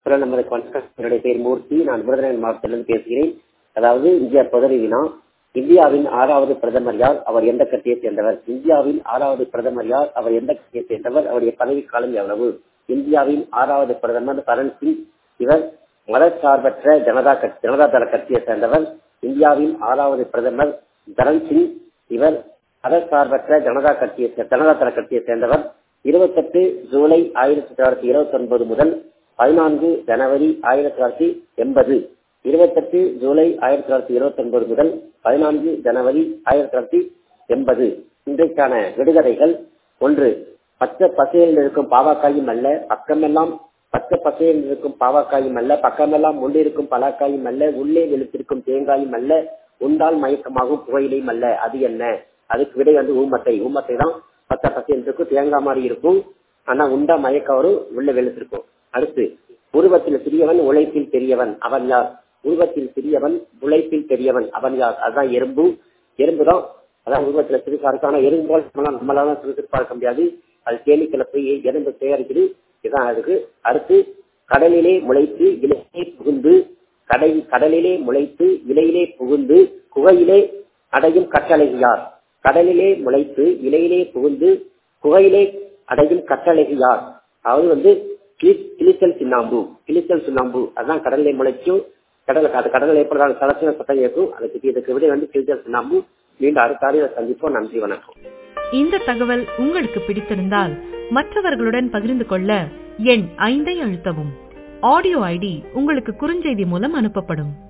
குரல் நமது கான்ஸ்டன்ட் என்னுடைய பேர் மூர்த்தி நான் விருதுநகர் மாவட்டத்திலிருந்து பேசுகிறேன் அதாவது இந்தியா பதவி வினா இந்தியாவின் ஆறாவது பிரதமர் யார் அவர் எந்த கட்சியை சேர்ந்தவர் இந்தியாவின் ஆறாவது பிரதமர் யார் அவர் எந்த கட்சியை சேர்ந்தவர் அவருடைய பதவி காலம் எவ்வளவு இந்தியாவின் ஆறாவது பிரதமர் சரண் சிங் இவர் மதச்சார்பற்ற ஜனதா கட்சி ஜனதா தள கட்சியை சேர்ந்தவர் இந்தியாவின் ஆறாவது பிரதமர் தரன் சிங் இவர் மதச்சார்பற்ற ஜனதா கட்சியை ஜனதா தள கட்சியை சேர்ந்தவர் இருபத்தெட்டு ஜூலை ஆயிரத்தி தொள்ளாயிரத்தி இருபத்தி ஒன்பது முதல் பதினான்கு ஜனவரி ஆயிரத்தி தொள்ளாயிரத்தி எண்பது இருபத்தெட்டு ஜூலை ஆயிரத்தி தொள்ளாயிரத்தி இருபத்தி ஒன்பது முதல் பதினான்கு ஜனவரி ஆயிரத்தி தொள்ளாயிரத்தி எண்பது இன்றைக்கான விடுகதைகள் ஒன்று பச்சை பசையில் இருக்கும் பாவக்காயும் அல்ல பக்கமெல்லாம் பச்சை பசையில் இருக்கும் பாவக்காயும் அல்ல பக்கமெல்லாம் உள்ளிருக்கும் பலாக்காயும் அல்ல உள்ளே வெளுத்திருக்கும் தேங்காயும் அல்ல உண்டால் மயக்கமாகும் புகையிலையும் அல்ல அது என்ன அதுக்கு விடை வந்து ஊமத்தை ஊமத்தை தான் பச்சை பசையில் இருக்கும் தேங்காய் மாதிரி இருக்கும் ஆனா உண்டா மயக்கம் வரும் உள்ள வெளுத்திருக்கும் அடுத்து உருவத்தில் சிறியவன் உழைப்பில் பெரியவன் அவன் யார் உருவத்தில் சிறியவன் உழைப்பில் பெரியவன் அவன் யார் அதுதான் எறும்பு எறும்பு தான் அதான் உருவத்துல சிறுசா இருக்கு ஆனா எறும்பு போல் நம்மளால நம்மளால சிறுசிற்பா இருக்க முடியாது அது தேனீக்களை போய் எறும்பு தயாரிக்குது இதுதான் அதுக்கு அடுத்து கடலிலே முளைத்து இலையிலே புகுந்து கடை கடலிலே முளைத்து இலையிலே புகுந்து குகையிலே அடையும் கட்டழகியார் கடலிலே முளைத்து இலையிலே புகுந்து குகையிலே அடையும் கட்டழகியார் அதாவது வந்து கிளிச்சல் சுண்ணாம்பு கிளிச்சல் சுண்ணாம்பு அதுதான் கடலிலே முளைச்சும் கடலை அது கடலில் ஏற்படுற சலசல சட்டம் இருக்கும் அதுக்கு இதுக்கு விட வந்து கிளிச்சல் சுண்ணாம்பு மீண்டும் அடுத்த ஆடியில் சந்திப்போம் நன்றி வணக்கம் இந்த தகவல் உங்களுக்கு பிடித்திருந்தால் மற்றவர்களுடன் பகிர்ந்து கொள்ள எண் ஐந்தை அழுத்தவும் ஆடியோ ஐடி உங்களுக்கு குறுஞ்செய்தி மூலம் அனுப்பப்படும்